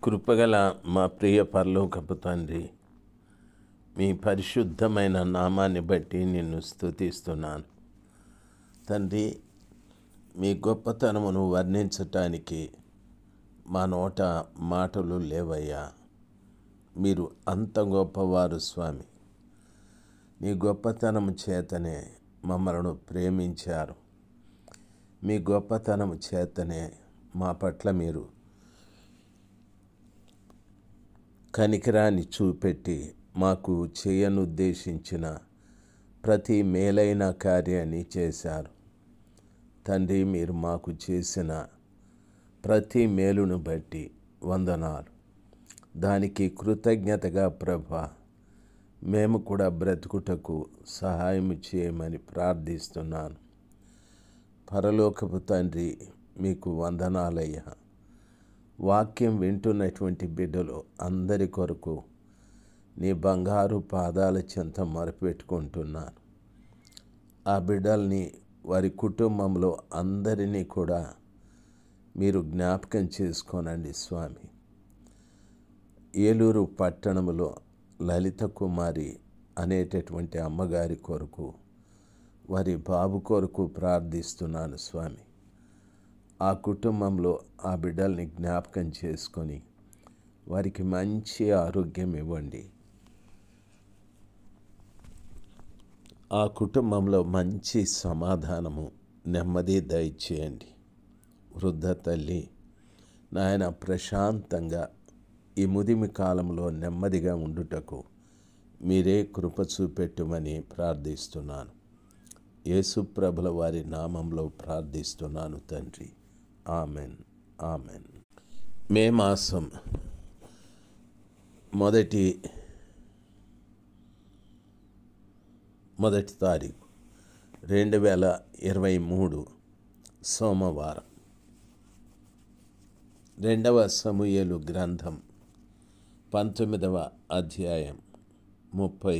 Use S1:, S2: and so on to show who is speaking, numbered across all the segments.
S1: కృపగల మా ప్రియ పరలోకపు తండ్రి మీ పరిశుద్ధమైన నామాన్ని బట్టి నిన్ను స్తుతిస్తున్నాను తండ్రి మీ గొప్పతనమును వర్ణించటానికి మా నోట మాటలు లేవయ్యా మీరు అంత గొప్పవారు స్వామి మీ గొప్పతనము చేతనే మమ్మలను ప్రేమించారు మీ గొప్పతనము చేతనే మా పట్ల మీరు కనికరాన్ని చూపెట్టి మాకు చేయనుద్దేశించిన ప్రతి మేలైన కార్యాన్ని చేశారు తండ్రి మీరు మాకు చేసిన ప్రతి మేలును బట్టి వందనాలు దానికి కృతజ్ఞతగా ప్రభ మేము కూడా బ్రతుకుటకు సహాయం చేయమని ప్రార్థిస్తున్నాను పరలోకపు తండ్రి మీకు వందనాలయ్యా వాక్యం వింటున్నటువంటి బిడ్డలు అందరి కొరకు నీ బంగారు పాదాల చెంత మొరపెట్టుకుంటున్నాను ఆ బిడ్డల్ని వారి కుటుంబంలో అందరినీ కూడా మీరు జ్ఞాపకం చేసుకోనండి స్వామి ఏలూరు పట్టణంలో లలిత కుమారి అనేటటువంటి అమ్మగారి కొరకు వారి బాబు కొరకు ప్రార్థిస్తున్నాను స్వామి ఆ కుటుంబంలో ఆ బిడ్డల్ని జ్ఞాపకం చేసుకొని వారికి మంచి ఆరోగ్యం ఇవ్వండి ఆ కుటుంబంలో మంచి సమాధానము నెమ్మది దయచేయండి వృద్ధ తల్లి నాయన ప్రశాంతంగా ఈ ముదిమి కాలంలో నెమ్మదిగా ఉండుటకు మీరే కృప చూపెట్టుమని ప్రార్థిస్తున్నాను యేసుప్రభుల వారి నామంలో ప్రార్థిస్తున్నాను తండ్రి ఆమెన్ ఆమెన్ మే మాసం మొదటి మొదటి తారీఖు రెండు వేల ఇరవై మూడు సోమవారం రెండవ సమూయేలు గ్రంథం పంతొమ్మిదవ అధ్యాయం ముప్పై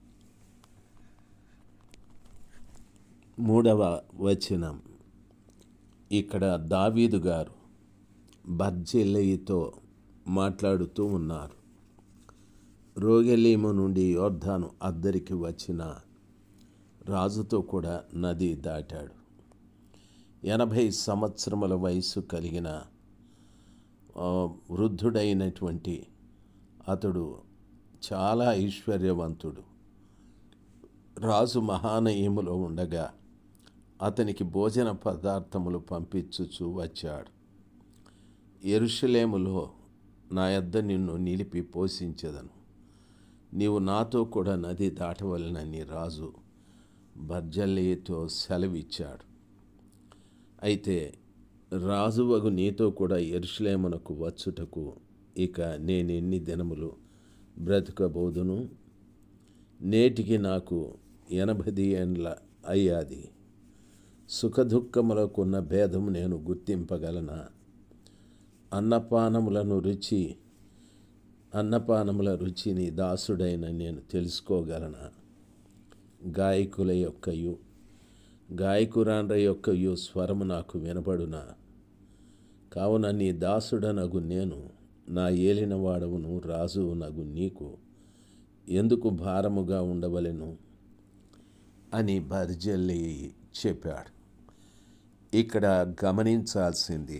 S1: మూడవ వచనం ఇక్కడ దావీదు గారు బర్జిల్లయితో మాట్లాడుతూ ఉన్నారు రోగెలీము నుండి యోర్ధాను అద్దరికి వచ్చిన రాజుతో కూడా నది దాటాడు ఎనభై సంవత్సరముల వయసు కలిగిన ఆ, వృద్ధుడైనటువంటి అతడు చాలా ఐశ్వర్యవంతుడు రాజు మహానయములో ఉండగా అతనికి భోజన పదార్థములు పంపించుచూ వచ్చాడు ఎరుషలేములో నా యొద్ద నిన్ను నిలిపి పోషించదను నీవు నాతో కూడా నది దాటవలనని రాజు బర్జల్లితో సెలవిచ్చాడు అయితే రాజువగు నీతో కూడా ఎరుషలేమునకు వచ్చుటకు ఇక నేనెన్ని దినములు బ్రతకబోదును నేటికి నాకు ఎనభై ఏండ్ల అయ్యాది సుఖదుఖములకున్న భేదము నేను గుర్తింపగలనా అన్నపానములను రుచి అన్నపానముల రుచిని దాసుడైన నేను తెలుసుకోగలనా గాయకుల యొక్కయు గాయకురాండ్ర యొక్కయు స్వరము నాకు వినబడునా కావున నీ దాసుడనగు నేను నా ఏలిన వాడవును రాజునగు నీకు ఎందుకు భారముగా ఉండవలెను అని బర్జల్లి చెప్పాడు ఇక్కడ గమనించాల్సింది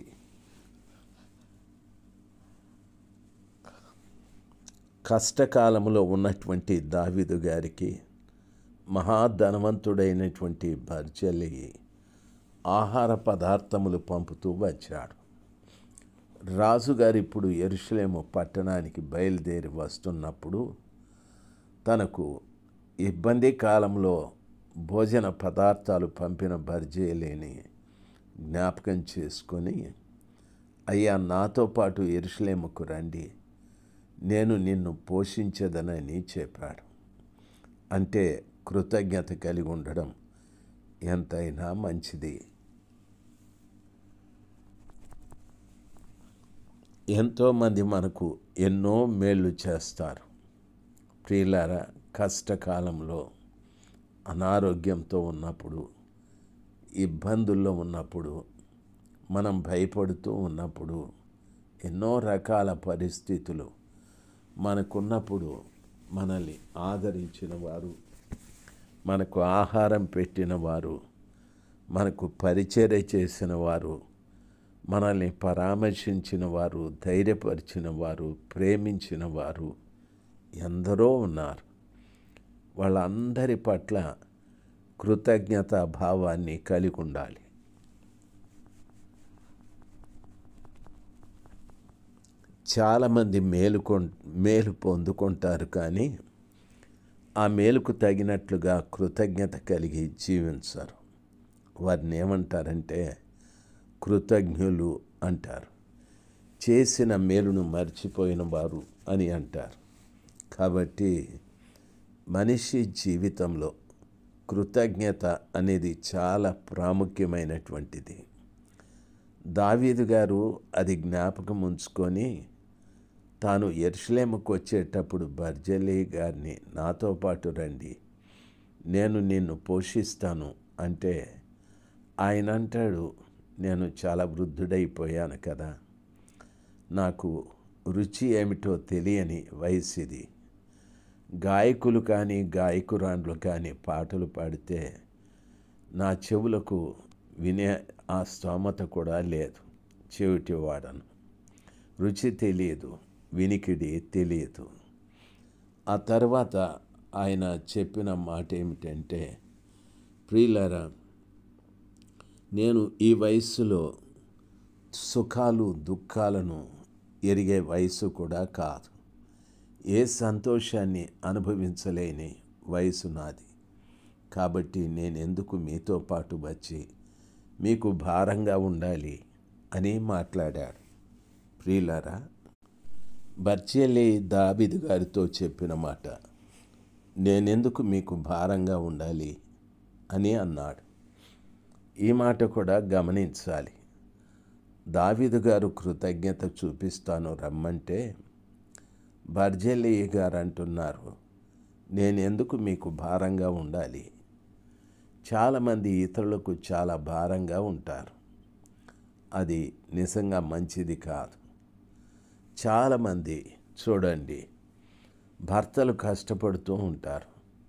S1: కష్టకాలంలో ఉన్నటువంటి దావిదు గారికి మహాధనవంతుడైనటువంటి బర్జలి ఆహార పదార్థములు పంపుతూ వచ్చాడు రాజుగారు ఇప్పుడు ఎరుషలేము పట్టణానికి బయలుదేరి వస్తున్నప్పుడు తనకు ఇబ్బంది కాలంలో భోజన పదార్థాలు పంపిన బర్జేలేని జ్ఞాపకం చేసుకొని అయ్యా నాతో పాటు ఎరుషలేముకు రండి నేను నిన్ను పోషించదనని చెప్పాడు అంటే కృతజ్ఞత కలిగి ఉండడం ఎంతైనా మంచిది ఎంతోమంది మనకు ఎన్నో మేళ్ళు చేస్తారు ప్రియులారా కష్టకాలంలో అనారోగ్యంతో ఉన్నప్పుడు ఇబ్బందుల్లో ఉన్నప్పుడు మనం భయపడుతూ ఉన్నప్పుడు ఎన్నో రకాల పరిస్థితులు మనకున్నప్పుడు మనల్ని ఆదరించిన వారు మనకు ఆహారం పెట్టిన వారు మనకు పరిచర్య చేసిన వారు మనల్ని పరామర్శించిన వారు ధైర్యపరిచిన వారు ప్రేమించిన వారు ఎందరో ఉన్నారు వాళ్ళందరి పట్ల కృతజ్ఞతా భావాన్ని కలిగి ఉండాలి చాలామంది మేలు కొన్ మేలు పొందుకుంటారు కానీ ఆ మేలుకు తగినట్లుగా కృతజ్ఞత కలిగి జీవించరు వారిని ఏమంటారంటే కృతజ్ఞులు అంటారు చేసిన మేలును మర్చిపోయిన వారు అని అంటారు కాబట్టి మనిషి జీవితంలో కృతజ్ఞత అనేది చాలా ప్రాముఖ్యమైనటువంటిది దావీదు గారు అది జ్ఞాపకం ఉంచుకొని తాను ఎరుసలేముకు వచ్చేటప్పుడు బర్జలీ గారిని నాతో పాటు రండి నేను నిన్ను పోషిస్తాను అంటే ఆయన అంటాడు నేను చాలా వృద్ధుడైపోయాను కదా నాకు రుచి ఏమిటో తెలియని వయసు ఇది గాయకులు కానీ గాయకురాండ్లు కానీ పాటలు పాడితే నా చెవులకు వినే ఆ స్తోమత కూడా లేదు చెవిటి వాడను రుచి తెలియదు వినికిడి తెలియదు ఆ తర్వాత ఆయన చెప్పిన మాట ఏమిటంటే ప్రియులరా నేను ఈ వయస్సులో సుఖాలు దుఃఖాలను ఎరిగే వయసు కూడా కాదు ఏ సంతోషాన్ని అనుభవించలేని వయసు నాది కాబట్టి నేను ఎందుకు మీతో పాటు వచ్చి మీకు భారంగా ఉండాలి అని మాట్లాడాడు ప్రియులరా బర్చేలి దాబిద్ గారితో చెప్పిన మాట నేనెందుకు మీకు భారంగా ఉండాలి అని అన్నాడు ఈ మాట కూడా గమనించాలి దావీదు గారు కృతజ్ఞత చూపిస్తాను రమ్మంటే బర్జెల్లి గారు అంటున్నారు నేను ఎందుకు మీకు భారంగా ఉండాలి చాలామంది ఇతరులకు చాలా భారంగా ఉంటారు అది నిజంగా మంచిది కాదు చాలామంది చూడండి భర్తలు కష్టపడుతూ ఉంటారు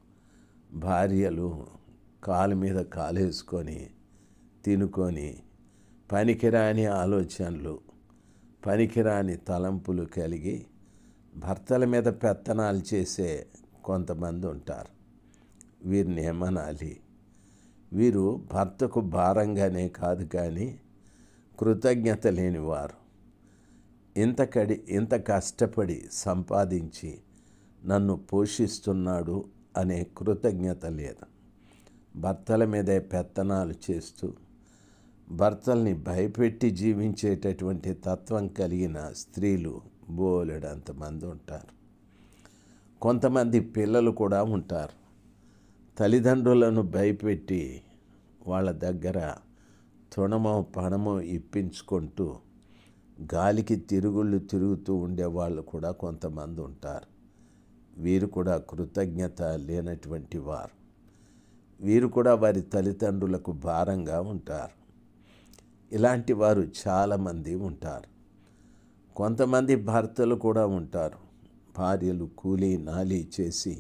S1: భార్యలు కాలు మీద కాలేసుకొని తినుకొని పనికిరాని ఆలోచనలు పనికిరాని తలంపులు కలిగి భర్తల మీద పెత్తనాలు చేసే కొంతమంది ఉంటారు వీరిని ఏమనాలి వీరు భర్తకు భారంగానే కాదు కానీ కృతజ్ఞత లేనివారు ఇంత కడి ఇంత కష్టపడి సంపాదించి నన్ను పోషిస్తున్నాడు అనే కృతజ్ఞత లేదు భర్తల మీదే పెత్తనాలు చేస్తూ భర్తల్ని భయపెట్టి జీవించేటటువంటి తత్వం కలిగిన స్త్రీలు బోలెడంతమంది ఉంటారు కొంతమంది పిల్లలు కూడా ఉంటారు తల్లిదండ్రులను భయపెట్టి వాళ్ళ దగ్గర తృణమో పణమో ఇప్పించుకుంటూ గాలికి తిరుగుళ్ళు తిరుగుతూ ఉండేవాళ్ళు కూడా కొంతమంది ఉంటారు వీరు కూడా కృతజ్ఞత లేనటువంటి వారు వీరు కూడా వారి తల్లిదండ్రులకు భారంగా ఉంటారు ఇలాంటి వారు చాలామంది ఉంటారు కొంతమంది భర్తలు కూడా ఉంటారు భార్యలు కూలీ నాలి చేసి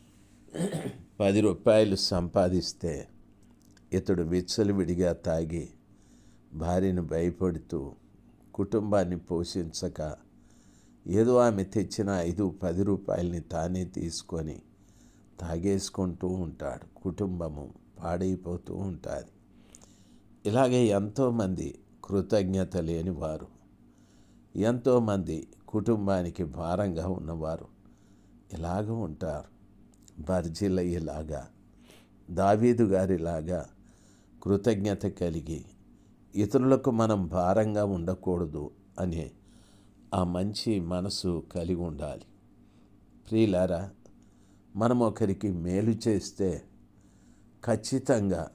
S1: పది రూపాయలు సంపాదిస్తే ఇతడు విచ్చలవిడిగా తాగి భార్యను భయపడుతూ కుటుంబాన్ని పోషించక ఏదో ఆమె తెచ్చిన ఐదు పది రూపాయలని తానే తీసుకొని తాగేసుకుంటూ ఉంటాడు కుటుంబము పాడైపోతూ ఉంటుంది ఇలాగే ఎంతోమంది కృతజ్ఞత లేని వారు ఎంతోమంది కుటుంబానికి భారంగా ఉన్నవారు ఇలాగ ఉంటారు బర్జిలయ్యేలాగా దావీదు గారిలాగా కృతజ్ఞత కలిగి ఇతరులకు మనం భారంగా ఉండకూడదు అనే ఆ మంచి మనసు కలిగి ఉండాలి ప్రియులారా మనం ఒకరికి మేలు చేస్తే ఖచ్చితంగా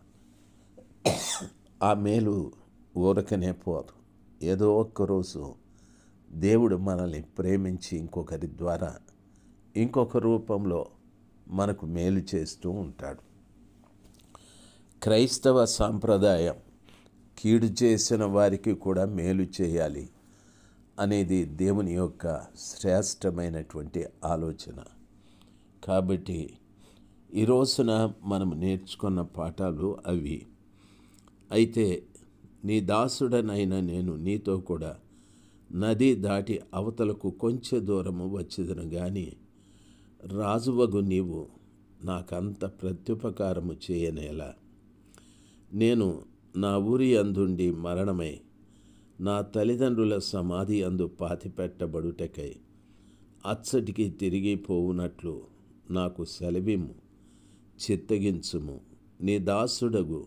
S1: ఆ మేలు ఊరకనే పోదు ఏదో ఒక్కరోజు దేవుడు మనల్ని ప్రేమించి ఇంకొకరి ద్వారా ఇంకొక రూపంలో మనకు మేలు చేస్తూ ఉంటాడు క్రైస్తవ సాంప్రదాయం కీడు చేసిన వారికి కూడా మేలు చేయాలి అనేది దేవుని యొక్క శ్రేష్టమైనటువంటి ఆలోచన కాబట్టి ఈ రోజున మనం నేర్చుకున్న పాఠాలు అవి అయితే నీ దాసుడనైన నేను నీతో కూడా నది దాటి అవతలకు కొంచెం దూరము వచ్చేదను గాని రాజువగు నీవు నాకంత ప్రత్యుపకారము చేయనేలా నేను నా ఊరి అందుండి మరణమై నా తల్లిదండ్రుల సమాధి అందు పాతిపెట్టబడుటకై అచ్చటికి తిరిగి పోవునట్లు నాకు సెలవిమ్ము చిత్తగించుము నీ దాసుడగు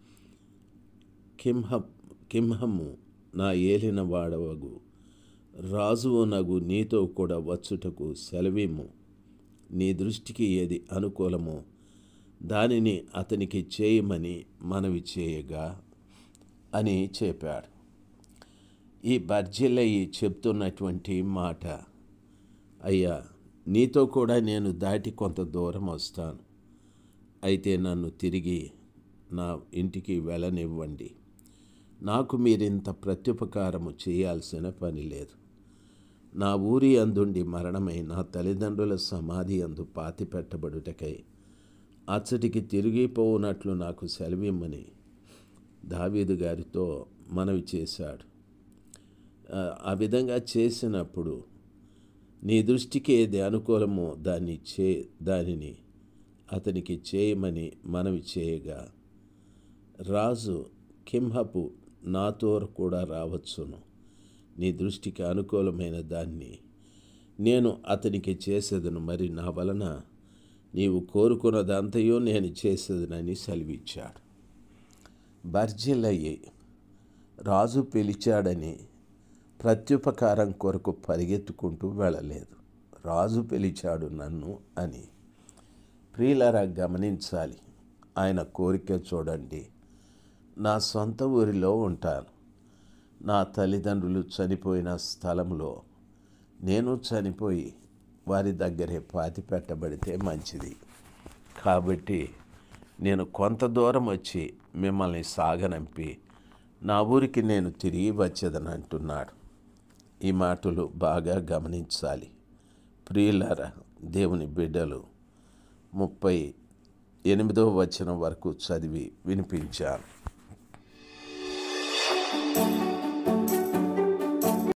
S1: కింహ కింహము నా ఏలిన వాడవగు రాజువు నగు నీతో కూడా వచ్చుటకు సెలవిమ్ము నీ దృష్టికి ఏది అనుకూలమో దానిని అతనికి చేయమని మనవి చేయగా అని చెప్పాడు ఈ బర్జిల్లయి చెప్తున్నటువంటి మాట అయ్యా నీతో కూడా నేను దాటి కొంత దూరం వస్తాను అయితే నన్ను తిరిగి నా ఇంటికి వెళ్ళనివ్వండి నాకు మీరింత ప్రత్యుపకారము చేయాల్సిన పని లేదు నా ఊరి అందుండి మరణమై నా తల్లిదండ్రుల సమాధి అందు పాతి పెట్టబడుటకై అచ్చటికి తిరిగిపోవునట్లు నాకు సెలవిమ్మని దావీదు గారితో మనవి చేశాడు ఆ విధంగా చేసినప్పుడు నీ దృష్టికి ఏది అనుకూలమో దాన్ని చే దానిని అతనికి చేయమని మనవి చేయగా రాజు కింహపు నాతో కూడా రావచ్చును నీ దృష్టికి అనుకూలమైన దాన్ని నేను అతనికి చేసేదను మరి నా వలన నీవు కోరుకున్నదంతయో నేను చేసేదనని సెలవిచ్చాడు బర్జిల్లయ్యి రాజు పిలిచాడని ప్రత్యుపకారం కొరకు పరిగెత్తుకుంటూ వెళ్ళలేదు రాజు పిలిచాడు నన్ను అని ప్రియులరా గమనించాలి ఆయన కోరిక చూడండి నా సొంత ఊరిలో ఉంటాను నా తల్లిదండ్రులు చనిపోయిన స్థలంలో నేను చనిపోయి వారి దగ్గరే పాతి పెట్టబడితే మంచిది కాబట్టి నేను కొంత దూరం వచ్చి మిమ్మల్ని సాగనంపి నా ఊరికి నేను తిరిగి వచ్చేదని అంటున్నాడు ఈ మాటలు బాగా గమనించాలి ప్రియులారా దేవుని బిడ్డలు ముప్పై ఎనిమిదో వచనం వరకు చదివి వినిపించాను